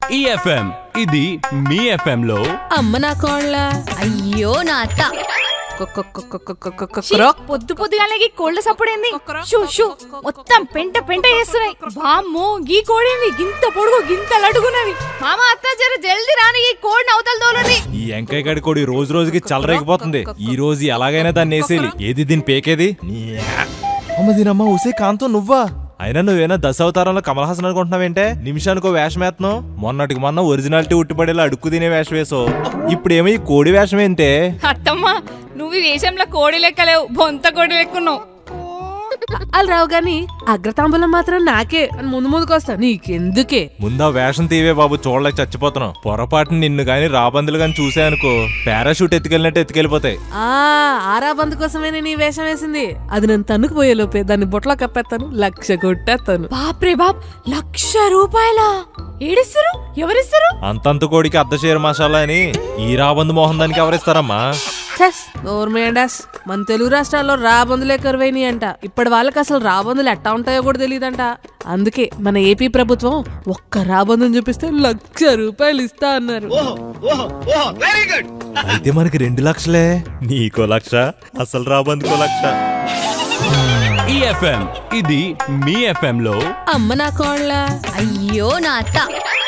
ఈ ఎఫ్ఎం ఇది మీ ఎఫ్ఎం లో అమ్మ నా కోళ్ళ అయ్యో నా అత్త క్రో పొద్దు పొద్దుగాలకి కోళ్ళ సప్పుడేంది షూ షూ మొత్తం పెంట పెంట చేస్తున్నాయి బామ్మో గీ కోడేంది గింత పొడుగు గింత లడుగున్నది మామ అత్త జర జల్దీ రాని ఈ కోడిని అవతల తోలని ఈ ఎంకాయ గడి కొడి రోజు రోజుకి చల్లరేగిపోతుంది ఈ రోజు ఎలాగైనా దాన్ని వేసేయాలి ఏది దీని పేకేది న్యా. అమ్మ దీనమ్మ ఉసే కాంతో నువ్వా అయినా నువ్వేనా దశ అవతారంలో కమల్ హాసన్ అనుకుంటున్నావేంటే నిమిషానికి ఓ వేషం వేస్తున్నావు మొన్నటికి మొన్న ఒరిజినాలిటీ ఉట్టిపడేలా అడుక్కు తినే వేషం వేసావు ఇప్పుడేమో ఈ కోడి వేషం ఏంటే అత్తమ్మ నువ్వు ఈ వేషంలో కోడి లెక్కలేవు బొంత కోడి లెక్కున్నావు వాళ్ళు రావు గాని అగ్రతాంబూలం మాత్రం నాకే అని ముందు ముందుకు వస్తా నీకెందుకే ముందా వేషం తీవే బాబు చూడలేక చచ్చిపోతున్నావు పొరపాటున నిన్ను గాని రాబందులు గాని చూసాయనుకో పారాషూట్ ఎత్తుకెళ్ళినట్టు ఎత్తుకెళ్ళిపోతాయి ఆ ఆరా బంధు కోసమే నేను ఈ వేషం వేసింది అది నన్ను తన్నుకుపోయే లోపే దాన్ని బొట్లో కప్పేస్తాను లక్ష కొట్టేస్తాను బాప్రే బాప్ లక్ష రూపాయల ఏడిస్తారు ఎవరిస్తారు అంతంత కోడికి అర్ధ షేర్ మసాలా అని ఈ రాబందు మోహన్ దానికి ఎవరిస్తారమ్మా చెస్ నోర్మేండాస్ మన తెలుగు రాష్ట్రాల్లో రాబందులే కరువైనాయి అంట ఇప్పటి వాళ్ళకి అసలు రాబందులు ఎట్టా ఉంటాయో కూడా తెలియదంట అందుకే మన ఏపీ ప్రభుత్వం ఒక్క రాబందుని చూపిస్తే లక్ష రూపాయలు ఇస్తా అన్నారు అయితే మనకి రెండు లక్షలే నీకో లక్ష అసలు రాబందుకో లక్ష ఈ ఎఫ్ఎం ఇది మీ ఎఫ్ఎం లో అమ్మ నా కోళ్ళ అయ్యో నా అత్త